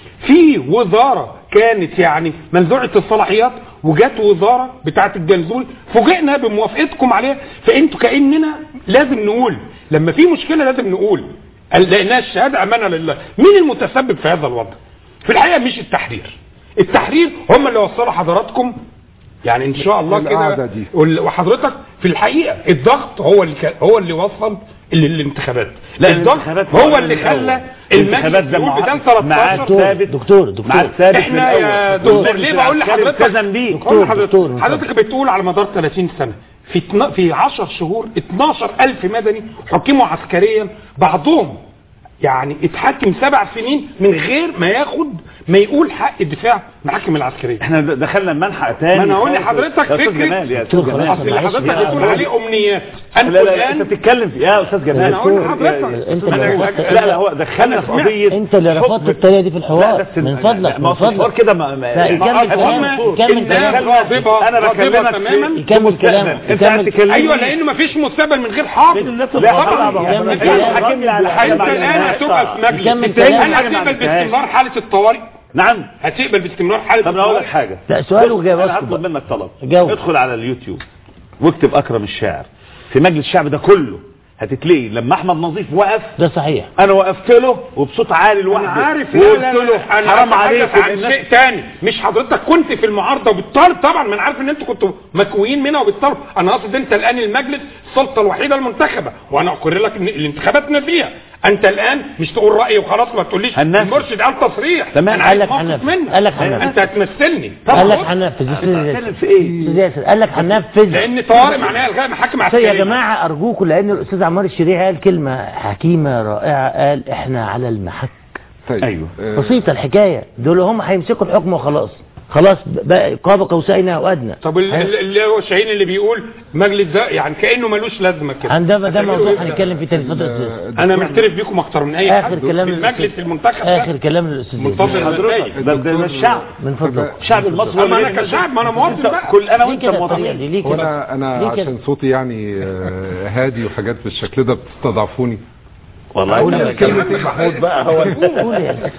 في وزارة كانت يعني منزوعة الصلاحيات وجات وزارة بتاعت الجنزول فوجئنا بموافقتكم عليها فانتوا كأننا لازم نقول لما في مشكلة لازم نقول لانها الشهادة امانة لله مين المتسبب في هذا الوضع في الحقيقة مش التحرير التحرير هم اللي وصلوا حضراتكم يعني ان شاء الله القعدة كده دي. وال- وحضرتك في الحقيقه الضغط هو اللي كان- هو اللي وصل للانتخابات لا الضغط الانتخابات هو اللي خلى الانتخابات المجلس ده يقول بدل مع- معاد 13 ثابت دكتور دكتور معاد ثابت من احنا يا الاول دكتور ليه بقول لحضرتك التزم بيه دكتور دكتور، حضرتك, دكتور. حضرتك بتقول على مدار 30 سنه في اتنا- في 10 شهور 12000 مدني حكموا عسكريا بعضهم يعني اتحكم سبع سنين من غير ما ياخد ما يقول حق الدفاع محاكم العسكريه احنا د- دخلنا منحى تاني ما انا اقول خالص. لحضرتك يا أستاذ فكرة- جمال يا استاذ دكتور جمال خلاص، اصل اللي معلش حضرتك يا بتقول راجل. عليه امنيات لا انتوا لا لا انت الان بتتكلم في يا استاذ جمال انا اقول دكتور، لحضرتك انت أنا اللي بقول- رفضت- لا لا هو دخلنا في سمعت. قضيه انت اللي رفضت حكم- الطريقه دي في لا الحوار بس من لا، فضلك ما هو من في الحوار فضلك كده ما ما- لا، ما- يكمل ما- كلامه، ما- يكمل الناس كلامه. غاضبة انا غاضبة بكلمك تماما في- يكمل في كلامه، المستقبل. انت يكمل. عايز تكلمني ايوه لانه مفيش مستقبل من غير حاضر الناس لا الغاضبة. طبعا يكمل انت كلامه. حاكمني على حاجه انت ما الان عملناهاش. هتبقى في مجلس يكمل انت كلامه. الان هتقبل باستمرار حاله الطوارئ نعم هتقبل باستمرار حاله طب انا اقول لك الطوارئ حاجه لا سؤال وجاوب انا اسكت هطلب بقى. منك طلب جاوب. ادخل على اليوتيوب واكتب اكرم الشاعر في مجلس الشعب ده كله هتتلاقي لما احمد نظيف وقف ده صحيح انا وقفت له وبصوت عالي لوحدي انا عارف لا وقلت لا له لا انا حرام أتحدث عليكم عن الناس شيء تاني مش حضرتك كنت في المعارضه وبالطالب طبعا ما انا عارف ان انتوا كنتوا مكويين منها وبالطالب انا اقصد انت الان المجلس السلطه الوحيده المنتخبه وانا اقر لك ان الانتخابات نزيهه انت الان مش تقول رايي وخلاص ما تقوليش هننفذ. المرشد قال تصريح تمام. انا قال عايز لك موقف هننفذ. منك قال لك هننفذ. انت هتمثلني قال لك طبعا هننفذ استاذ بتتكلم ياسر في ايه استاذ ياسر قال لك هننفذ لان طوارئ معناها الغاء محاكم يا عسكريه جماعه ارجوكم لان الاستاذ عمار الشريعي قال كلمه حكيمه رائعه قال احنا على المحك طيب أيوه. آه، بسيطه الحكايه دول هم هيمسكوا الحكم وخلاص خلاص بقى قاب قوسين او ادنى طب ال- ال- اللي هو شاهين اللي بيقول مجلس ده يعني كانه ملوش لازمه كده عندما ده هتعملوا موضوع إيه ده؟ هنتكلم فيه تاني فتره السياسة. انا معترف بيكم اكتر من اي اخر حد كلام في المجلس للأستاذ- المنتخب اخر ده كلام للاستاذ منتظر ياسر. حضرتك ده ده ده الشعب من فضلك الشعب المصري اما اللي انا كشعب ما انا مواطن انت- بقى كل انا ليه وانت كده الطريقه دي مواطنين ليه هو كده انا انا ليه كده؟ عشان صوتي يعني آه، هادي وحاجات بالشكل ده بتستضعفوني والله قول أنا يا كلمة محمود بقى هو قول يا ياسر.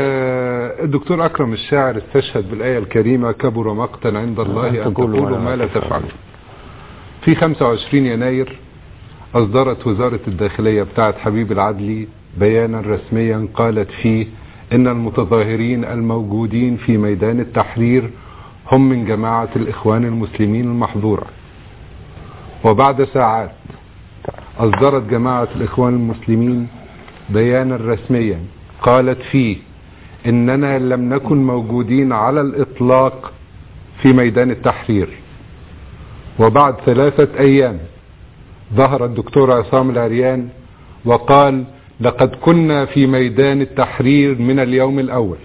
آه، الدكتور أكرم الشاعر استشهد بالآية الكريمة كبر مقتا عند الله أن تقولوا ما لا تفعلون في 25 يناير أصدرت وزارة الداخلية بتاعت حبيب العدلي بيانا رسميا قالت فيه إن المتظاهرين الموجودين في ميدان التحرير هم من جماعة الإخوان المسلمين المحظورة وبعد ساعات أصدرت جماعة الإخوان المسلمين بيانا رسميا قالت فيه إننا لم نكن موجودين على الإطلاق في ميدان التحرير وبعد ثلاثة أيام ظهر الدكتور عصام العريان وقال لقد كنا في ميدان التحرير من اليوم الأول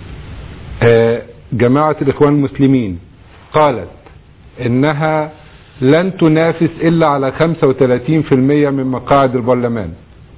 آه، جماعة الإخوان المسلمين قالت إنها لن تنافس إلا على 35% من مقاعد البرلمان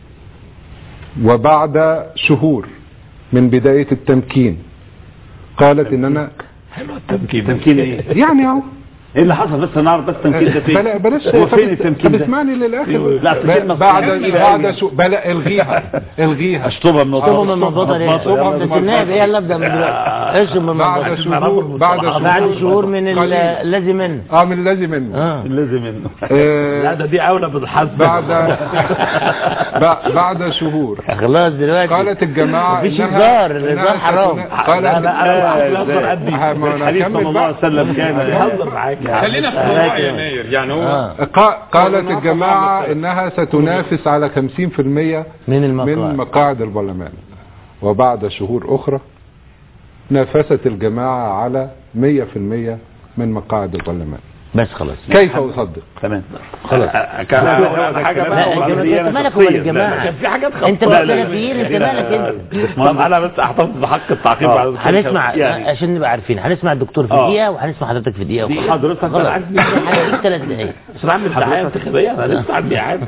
وبعد شهور من بداية التمكين قالت ان انا حلو التمكين تمكين ايه؟ يعني اهو ايه اللي حصل بس نعرف بس التمكين ده فين؟ بلا بلاش هو طب- فين التمكين طب ده؟ اسمعني للاخر لا، في كلمة ب- بعد كبيرة بعد أوي. شو بلا الغيها الغيها اشطبها من اشطبوا من المنفضه ليه؟ مطلوبها انت من النائب ايه يلا ابدا من دلوقتي اشطب من بعد المنفضه شهور بعد شهور بعد شهور من ال- قليل. الذي منه اه من الذي منه اه لازم انه آه، لا ده دي اولى بالحسب بعد ب- بعد شهور خلاص دلوقتي قالت الجماعة مفيش إنها- هزار، إنها الهزار حرام. ستنا- قالت لا لا انا بهزر قدي ما أنا الحديث أكمل صلى الله عليه بقى. وسلم كان بهزر معاك يا عم. خلينا في موضوع يناير يعني هو اه قا- قالت الجماعة انها ستنافس على 50% من المقاعد من مقاعد البرلمان وبعد شهور اخرى نافست الجماعة على 100% من مقاعد البرلمان بس خلاص كيف اصدق تمام خلاص كان أقول حاجه لا بقى الجماعة وبعدين انت مالك شخصية. ولا لا، الجماعه كان في حاجات انت خطأ. من السلفيين انت مالك انت طب انا بس احتفظ بحق التعقيب آه. بعد ذلك. هنسمع يعني- عشان نبقى عارفين هنسمع الدكتور في آه. دقيقه وهنسمع حضرتك في دقيقه دي وخلاص. حضرتك خلاص عايز- هنديك ثلاث دقايق بس انا عامل دعايه انتخابيه انا لسه عندي اعاده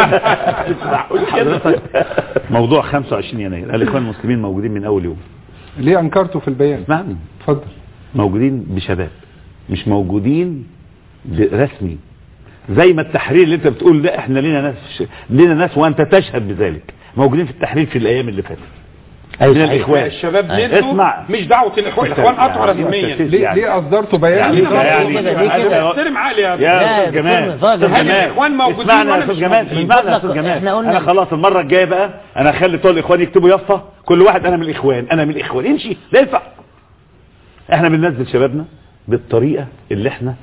حضرتك موضوع 25 يناير الاخوان المسلمين موجودين من اول يوم ليه انكرته في البيان اسمعني اتفضل موجودين بشباب مش موجودين رسمي زي ما التحرير اللي انت بتقول ده احنا لينا ناس لينا ناس وانت تشهد بذلك موجودين في التحرير في الايام اللي فاتت ايوه من صحيح. الإخوان. الشباب أيوة. نزلوا اسمع. مش دعوه الاخوان الاخوان قطعوا يعني- رسميا ليه يعني- ليه اصدرتوا بيان يعني- ليه كده؟ ليه كده؟ احترم عقلي يا يا لا، استاذ جمال دكتور استاذ مفاجأة. جمال الإخوان موجودين اسمعني يا وأنا استاذ مش جمال موجود. اسمعني يا فضلك، استاذ جمال إحنا قلنا- انا خلاص المره الجايه بقى انا هخلي بتوع الاخوان يكتبوا يافطه كل واحد انا من الاخوان انا من الاخوان امشي لا ينفع احنا بننزل شبابنا بالطريقه اللي احنا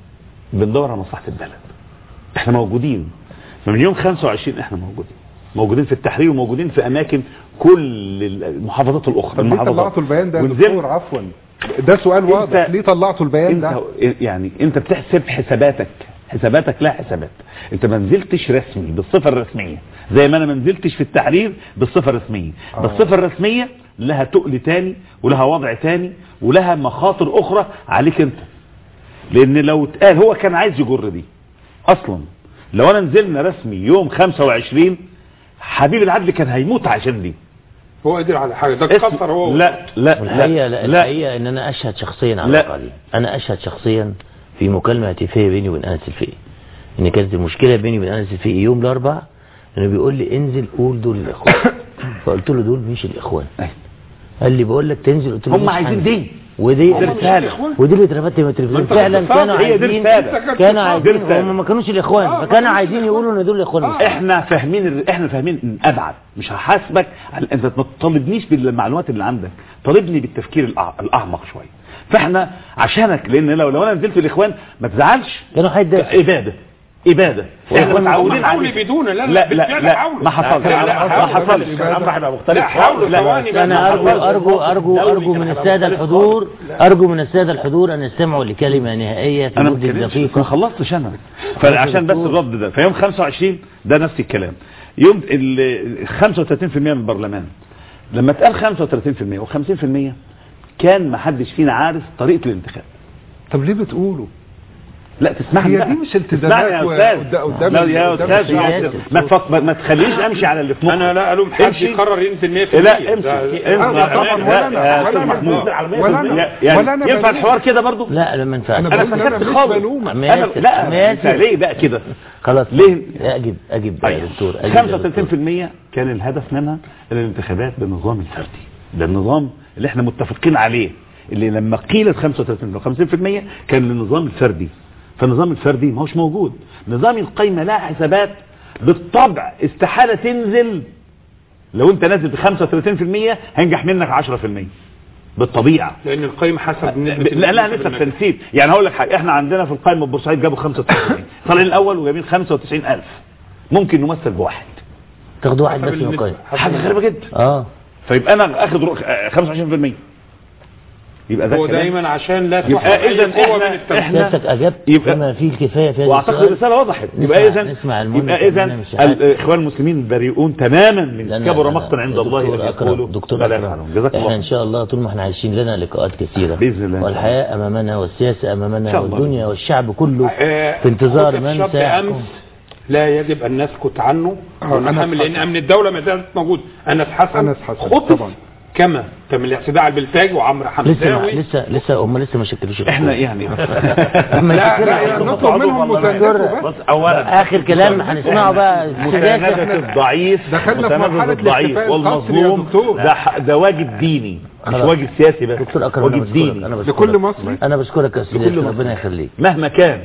بندور على مصلحه البلد احنا موجودين من يوم 25 احنا موجودين موجودين في التحرير وموجودين في اماكن كل المحافظات الاخرى طب ليه المحافظات طلعتوا البيان ده يا ونزلت- دكتور عفوا ده سؤال واضح أنت- ليه طلعتوا البيان ده انت يعني انت بتحسب حساباتك حساباتك لا حسابات انت ما نزلتش رسمي بالصفه الرسميه زي ما انا ما نزلتش في التحرير بالصفه الرسميه آه. بالصفه الرسميه لها تقل تاني ولها وضع تاني ولها مخاطر اخرى عليك انت لان لو اتقال هو كان عايز يجر دي اصلا لو انا نزلنا رسمي يوم 25 حبيب العدل كان هيموت عشان دي هو قدر على حاجه ده اسم- اتكسر هو لا لا والحقيقه لا, لا, لا الحقيقه ان انا اشهد شخصيا على لا. الواقع دي انا اشهد شخصيا في مكالمه هاتفيه بيني وبين انس الفقي ان كانت المشكله بيني وبين انس الفقي يوم الاربعاء انه بيقول لي انزل قول دول الاخوان فقلت له دول مش الاخوان أيوة. قال لي بقول لك تنزل قلت له هم مش عايزين هنزل. دي ودي دي رسالة. ودي اللي اترفدت من التلفزيون أنت فعلا كنت كانوا فاهم. هي دي عايزين رسالة. كانوا عايزين دي رسالة. هم ما كانوش الاخوان فكانوا عايزين يقولوا ان دول الاخوان مش احنا فاهمين ال- احنا فاهمين ان ابعد مش هحاسبك على انت ما تطالبنيش بالمعلومات اللي عندك طالبني بالتفكير الأع- الاعمق شويه فاحنا عشانك لان لو لو انا نزلت الاخوان ما تزعلش كانوا هيتدافعوا اباده اباده احنا والإخوان متعودين حاولوا عليه بدون لا لا لا لا بالفعل لا حاولوا. ما حصلش لا، لا، ما حاولوا. حصلش الامر هيبقى مختلف لا حاولوا لا. ثواني بس. انا ارجو حصلش. ارجو ارجو دولي ارجو كان من هيبقى الساده مختلف الحضور ارجو من الساده الحضور ان يستمعوا لكلمه نهائيه في انا ما مده اتكلمتش ما دقيقه خلصتش انا فعشان بس الرد ده فيوم 25 ده نفس الكلام يوم ال 35% من البرلمان لما اتقال 35% و50% كان ما حدش فينا عارف طريقه الانتخاب طب ليه بتقولوا لا تسمعني هي بقى. دي مش التزامات تسمعني يا و- استاذ قد- قدام- لا يا قدام استاذ السياسة. ما تفك... ما, ما تخلينيش امشي على اللي في مخك انا لا الوم حد امشي. يقرر ينزل 100% لا امشي ده- امشي أنا طبعاً لا، ولا أنا- يا ولا أستاذ أنا- محمود. ولا أنا- لا، يعني ولا أنا ينفع بلوم. الحوار كده برضه لا لا ما ينفعش أنا انا بقول أنا سكت مش خالص بلومك. انا ماشي. لا ماشي. أنت ليه بقى كده خلاص ليه؟ اجب اجب يا دكتور أجب يا دكتور. 35% كان الهدف منها الانتخابات بالنظام الفردي ده النظام اللي احنا متفقين عليه اللي لما قيلت 35 و 50% كان النظام الفردي فالنظام الفردي ما هوش موجود نظام القايمه لها حسابات بالطبع استحاله تنزل لو انت نازل ب 35% هينجح منك 10% بالطبيعه لان القيم حسب نسبة لا لا نسبة لسه النجاح. تنسيب يعني هقول لك حاجه احنا عندنا في القائمه بورسعيد جابوا 95 طالعين الاول وجايبين 95000 ممكن نمثل بواحد تاخد واحد حسب بس من النسبة. القايمه حاجه غريبه جدا اه فيبقى انا اخد رو- آه، 25% يبقى ده هو كلام. دايما عشان لا يبقى تحصل إذا اي قوه إحنا- من التمثيل إحنا سيادتك اجبت يبقى- بما فيه الكفايه في هذا واعتقد السؤال. الرساله وضحت نسمع- يبقى اذا نسمع المهندس يبقى اذا أمين مشاهد. الاخوان المسلمين بريئون تماما من لأن- كبر لأن- مقتا عند الله دكتور ان أكرم يقولوا دكتور لا لا أكرم يفعلون جزاك احنا ان الله شاء الله طول ما احنا عايشين لنا لقاءات كثيره بإذن الله. والحياه امامنا والسياسه إن امامنا شاء الله. والدنيا والشعب كله آه، في انتظار خطة من شاب سيحكم امس لا يجب ان نسكت عنه آه، ونحمل أنس لان حسن. امن الدوله ما زالت موجود انس حسن أنس حسن، خطف طبعا. كما تم الاعتداء على البلتاج وعمرو لسه ما حمزاوي لسه لسه هم لسه ما شكلوش احنا يعني لما لا يشكلوا- لا يعني نطلب منهم مساندته بس بس اولا اخر كلام هنسمعه بقى مساندة السياسه الضعيف دخلنا في مساندة مرحلة الضعيف الاحتفال القصري يا والمظلوم دكتور. ده ح- ده واجب ديني مش خلاص. واجب سياسي بس دكتور اكرم انا واجب بشكرك ديني انا بشكرك لكل مصري انا بشكرك يا استاذ لكل ياسر، مصري. ربنا يخليك مهما كان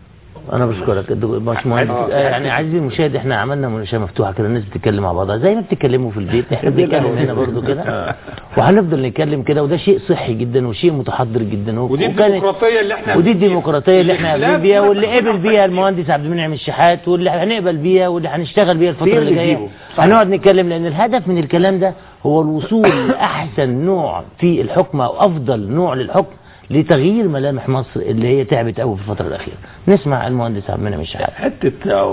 انا بشكرك الدكتور باشمهندس آه، يعني عزيزي المشاهد احنا عملنا مناقشه مفتوحه كده الناس بتتكلم مع بعضها زي ما بتتكلموا في البيت احنا بنتكلم هنا برضو كده وهنفضل نتكلم كده وده شيء صحي جدا وشيء متحضر جدا ودي وكانت- الديمقراطيه اللي احنا ودي الديمقراطيه اللي احنا الاختلاف قابلين بيها هنا واللي بتكون قبل بيها أحسن. المهندس عبد المنعم الشحات واللي هنقبل بيها واللي هنشتغل بيها الفتره في اللي اللي جايه يجيبه. هنقعد نتكلم لان الهدف من الكلام ده هو الوصول لاحسن نوع في الحكم او افضل نوع للحكم لتغيير ملامح مصر اللي هي تعبت قوي في الفتره الاخيره نسمع المهندس عبد المنعم الشحات حته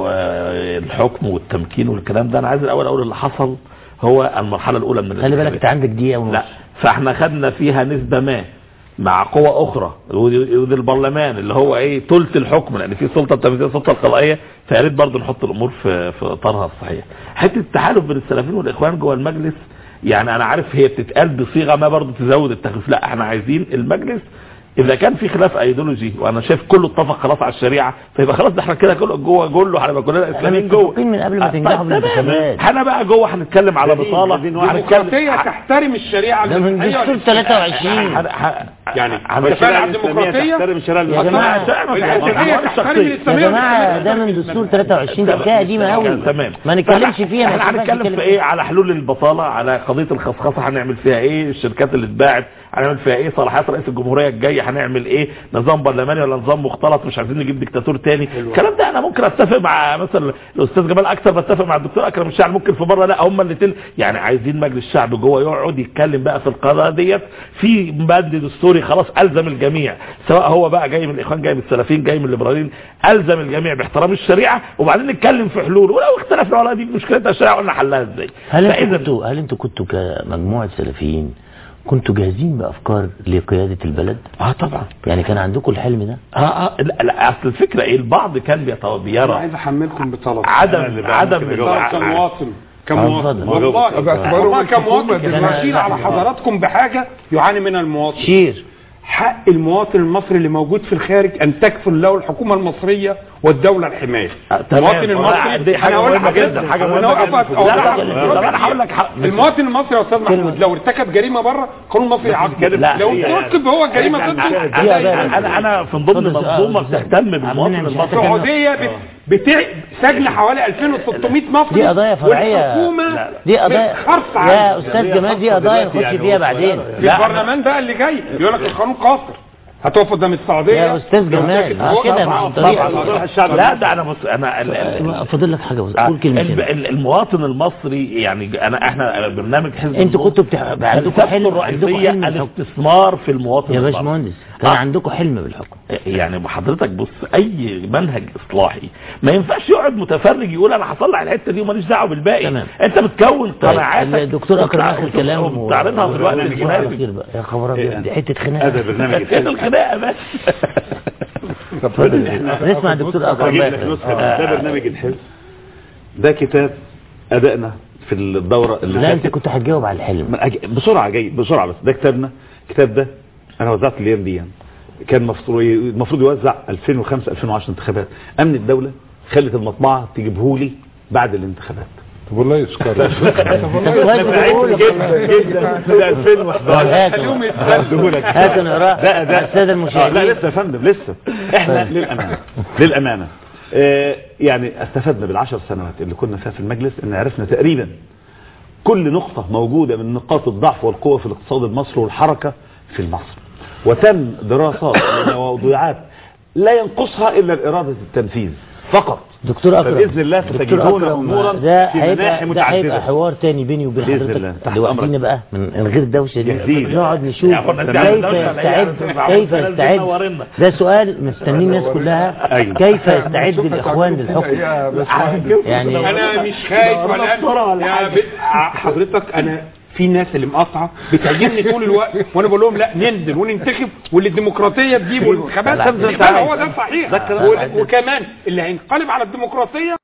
آه، الحكم والتمكين والكلام ده انا عايز الاول اقول اللي حصل هو المرحله الاولى من خلي بالك الانتخابات. انت عندك دقيقه ونص لا فاحنا خدنا فيها نسبة ما مع قوى اخرى ودي ودي البرلمان اللي هو ايه ثلث الحكم لان في سلطه تنفيذيه سلطه قضائيه فيا ريت برضه نحط الامور في في اطارها الصحيح حته التحالف بين السلفيين والاخوان جوه المجلس يعني انا عارف هي بتتقال بصيغه ما برضه تزود التخفيف لا احنا عايزين المجلس اذا كان في خلاف ايديولوجي وانا شايف كله اتفق خلاص على الشريعه فيبقى خلاص ده احنا كده كله جوه كله هنبقى كلنا اسلاميين جوه متفقين من قبل ما آه، تنجحوا طيب، بالانتخابات. تمام. احنا بقى جوه هنتكلم على عايزين- بطاله عايزين واحد الديمقراطيه تحترم الشريعه ده من المسيحية دستور والإسلامية. 23 ح- ح- يعني على اتفقنا الشريعة على الديمقراطيه تحترم الشريعه يا المسلمة. جماعة، الاسلاميه تحترم يا الاسلاميه جماعه ده من دستور 23 ده حكايه قديمه قوي تمام ما نتكلمش فيها ما احنا ينفعش هنتكلم نتكلم في ايه على حلول البطاله على قضيه الخصخصه هنعمل فيها ايه الشركات اللي اتباعت هنعمل فيها ايه صلاحيات رئيس الجمهوريه الجاي هنعمل ايه نظام برلماني ولا نظام مختلط مش عايزين نجيب ديكتاتور تاني الكلام ده انا ممكن اتفق مع مثلا الاستاذ جمال اكثر بتفق مع الدكتور اكرم الشاعر ممكن في مره لا هم الاثنين يعني عايزين مجلس شعب جوه يقعد يتكلم بقى في القضايا ديت في بند دستوري خلاص الزم الجميع سواء هو بقى جاي من الاخوان جاي من السلفيين جاي من الليبراليين الزم الجميع باحترام الشريعه وبعدين نتكلم في حلول ولو اختلفنا على دي مشكلتها الشريعه قلنا حلها ازاي هل انتوا فإذا- كنتوا هل انتوا كنتوا كمجموعه سلفيين كنتوا جاهزين بافكار لقياده البلد اه طبعا يعني كان عندكم الحلم ده اه اه لا, لا اصل الفكره ايه البعض كان بيتو- انا بيرى عايز احملكم بطلب عدم عدم طلب كمواطن اتفضل. كمواطن والله باعتباره والله الحكومة كمواطن دلوقتي. بشير على حضراتكم بحاجه يعاني منها المواطن شير حق المواطن المصري اللي موجود في الخارج ان تكفل له الحكومه المصريه والدوله الحمايه آه، تمام. المواطن لا، المصري دي حاجة أنا هقول مهمة لحضرتك- جدا، حاجة أنا مهمة هقف- جدا. هقف- لا، لا، هقف- لا، طب أنا هقول لك حق- المواطن المصري يا استاذ محمود لو ارتكب جريمه بره قانون مصري يعاقبه لا، لو هي- ارتكب هو جريمه ضده دي قضايا. انا انا انا في ضمن اتفضل. منظومه آه، بتهتم بالمواطن عمنا مش المصري السعوديه بت- بتاع سجن حوالي 2600 مصري دي قضايا فرعية. والحكومه دي قضايا بتخرص يا عنه. استاذ جمال دي قضايا نخش فيها بعدين في البرلمان بقى اللي جاي يقول لك القانون قاصر هتقف قدام السعوديه يا استاذ جمال آه، كده مش طريقه لا ده انا بص انا ال- ال- فاضل لك حاجه بس آه، قول كلمتين ال- ال- المواطن المصري يعني انا احنا برنامج حزب انتوا النور كنتوا بتح... عندكم فلسفته حلم عندكم الرئيسيه حلم بالحكم الاستثمار في المواطن يا المصري. باشمهندس كان آه. عندكم حلم بالحكم يعني حضرتك بص اي منهج اصلاحي ما ينفعش يقعد متفرج يقول انا هصلح الحته دي وماليش دعوه بالباقي تمام. انت بتكون قناعاتك الدكتور اكرم اخر وبتع- كلام وبتعرضها في الوقت برنامج على المناسب خير بقى يا خبر ابيض دي حته هذا خناقه برنامج ايه الحزب الخناقه بس نسمع الدكتور اكرم أجيب بقى لك نسخة من ده برنامج الحزب ده كتاب أدائنا في الدورة اللي لا انت فاتت. كنت هتجاوب على الحلم من أج... بسرعة جاي بسرعة بس ده كتابنا الكتاب ده أنا وزعت الأيام دي يعني. كان مفروض المفروض يوزع 2005 2010 انتخابات أمن الدولة خلت المطبعة تجيبهولي بعد الانتخابات طب والله يشكرك طب كويس بقول لك جدا جدا في 2011 خليهم هاتوا يتسلوا هاتوا نقراه ده ده على الساده آه لا المشاهدين لسه يا فندم لسه احنا للامانه للامانه آه يعني استفدنا بالعشر سنوات اللي كنا فيها في المجلس ان عرفنا تقريبا كل نقطة موجودة من نقاط الضعف والقوة في الاقتصاد المصري والحركة في مصر وتم دراسات وموضوعات لا ينقصها إلا الإرادة التنفيذ فقط دكتور اكرم فبإذن الله دكتور ستجدون أكرم، أموراً ده في هيبقى مناحي ده هيبقى متعددة. حوار تاني بيني وبين بإذن الله. حضرتك تحت لوحدينا أمرك. بقى من من غير دوشه دي جاهزين. نقعد نشوف يعني كنا كيف بنعمل دوشة ولا إيه؟ يستعد يعني كيف نازلين يستعد نورنا. ده سؤال مستنيه الناس كلها أيوة. كيف يستعد الاخوان للحكم يعني انا مش خايف ولا يا ب... حضرتك انا في ناس اللي مقاطعه بتعجبني طول الوقت وانا بقول لهم لا ننزل وننتخب واللي الديمقراطيه تجيب والانتخابات لا، لا، ده هو ده صحيح ده الكلام. وال- وكمان اللي هينقلب على الديمقراطيه